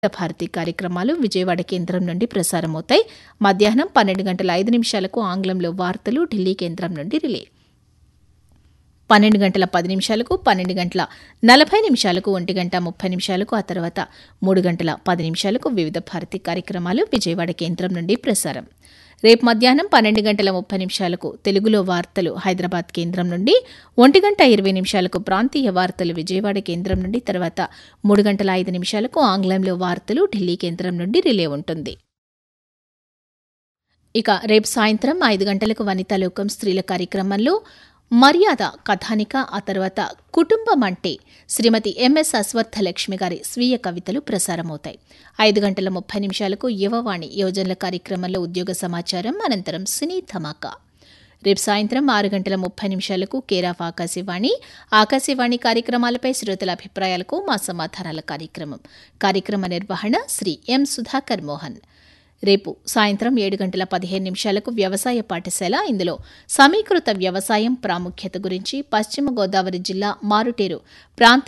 భారతి కార్యక్రమాలు విజయవాడ కేంద్రం నుండి ప్రసారమవుతాయి మధ్యాహ్నం పన్నెండు గంటల ఐదు నిమిషాలకు ఆంగ్లంలో వార్తలు ఢిల్లీ కేంద్రం నుండి రిలే పన్నెండు గంటల పది నిమిషాలకు పన్నెండు గంటల నలభై నిమిషాలకు ఒంటి గంట ముప్పై నిమిషాలకు ఆ తర్వాత మూడు గంటల పది నిమిషాలకు వివిధ భారతి కార్యక్రమాలు విజయవాడ కేంద్రం నుండి ప్రసారం రేపు మధ్యాహ్నం పన్నెండు గంటల ముప్పై నిమిషాలకు తెలుగులో వార్తలు హైదరాబాద్ కేంద్రం నుండి ఒంటి గంట ఇరవై నిమిషాలకు ప్రాంతీయ వార్తలు విజయవాడ కేంద్రం నుండి తర్వాత మూడు గంటల ఐదు నిమిషాలకు ఆంగ్లంలో వార్తలు ఢిల్లీ కేంద్రం నుండి రిలే ఉంటుంది ఇక రేపు సాయంత్రం ఐదు గంటలకు వనితాలోకం స్త్రీల కార్యక్రమంలో మర్యాద కథానిక ఆ తర్వాత కుటుంబం అంటే శ్రీమతి ఎంఎస్ అశ్వత్థలక్ష్మి గారి స్వీయ కవితలు ప్రసారమవుతాయి ఐదు గంటల ముప్పై నిమిషాలకు యువవాణి యోజనల కార్యక్రమంలో ఉద్యోగ సమాచారం అనంతరం సినీ ధమాకా రేపు సాయంత్రం ఆరు గంటల ముప్పై నిమిషాలకు కేరాఫ్ ఆకాశవాణి ఆకాశవాణి కార్యక్రమాలపై శ్రోతల అభిప్రాయాలకు మా సమాధానాల కార్యక్రమం కార్యక్రమ నిర్వహణ శ్రీ ఎం సుధాకర్ మోహన్ రేపు సాయంత్రం ఏడు గంటల పదిహేను నిమిషాలకు వ్యవసాయ పాఠశాల ఇందులో సమీకృత వ్యవసాయం ప్రాముఖ్యత గురించి పశ్చిమ గోదావరి జిల్లా మారుటేరు ప్రాంతీయ